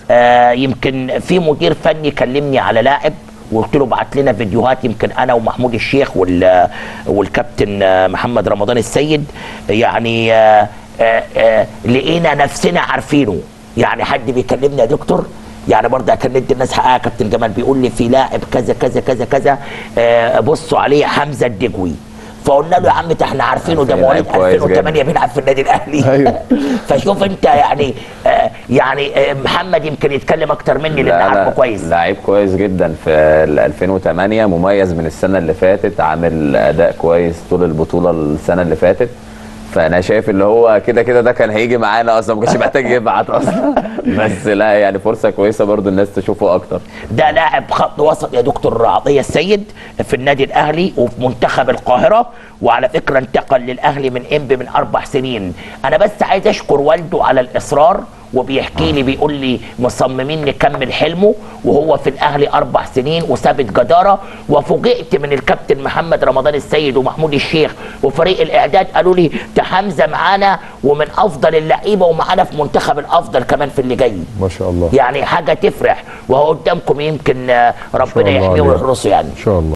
آه يمكن في مدير فني كلمني على لاعب وقلت له بعت لنا فيديوهات يمكن انا ومحمود الشيخ وال والكابتن آه، محمد رمضان السيد يعني آه آه آه لقينا نفسنا عارفينه يعني حد بيكلمني يا دكتور يعني برضه كان ندي الناس حقها كابتن جمال بيقول لي في لاعب كذا كذا كذا كذا آه بصوا عليه حمزه الدجوي فقلنا له يا عم ده احنا عارفينه ده عارفين مواليد لعيب كويس 2008 بيلعب في النادي الاهلي أيوه. فشوف انت يعني آه يعني آه محمد يمكن يتكلم اكتر مني لان لا، عارفه لا، كويس لعيب كويس جدا في ال 2008 مميز من السنه اللي فاتت عامل اداء كويس طول البطوله السنه اللي فاتت فانا شايف اللي هو كده كده ده كان هيجي معانا اصلا ما كانش محتاج يبعت اصلا بس لا يعني فرصه كويسه برضو الناس تشوفه اكتر ده لاعب خط وسط يا دكتور عطيه السيد في النادي الاهلي وفي منتخب القاهره وعلى فكره انتقل للاهلي من انبي من اربع سنين انا بس عايز اشكر والده على الاصرار وبيحكي لي بيقول لي مصممين نكمل حلمه وهو في الاهلي اربع سنين وثابت جداره وفوجئت من الكابتن محمد رمضان السيد ومحمود الشيخ وفريق الاعداد قالوا لي ده حمزه معانا ومن افضل اللعيبه ومعانا في منتخب الافضل كمان في اللي جاي ما شاء الله يعني حاجه تفرح وهو قدامكم يمكن آه، ما شاء ربنا الله يحميه عليه. ويحرسه يعني ان شاء الله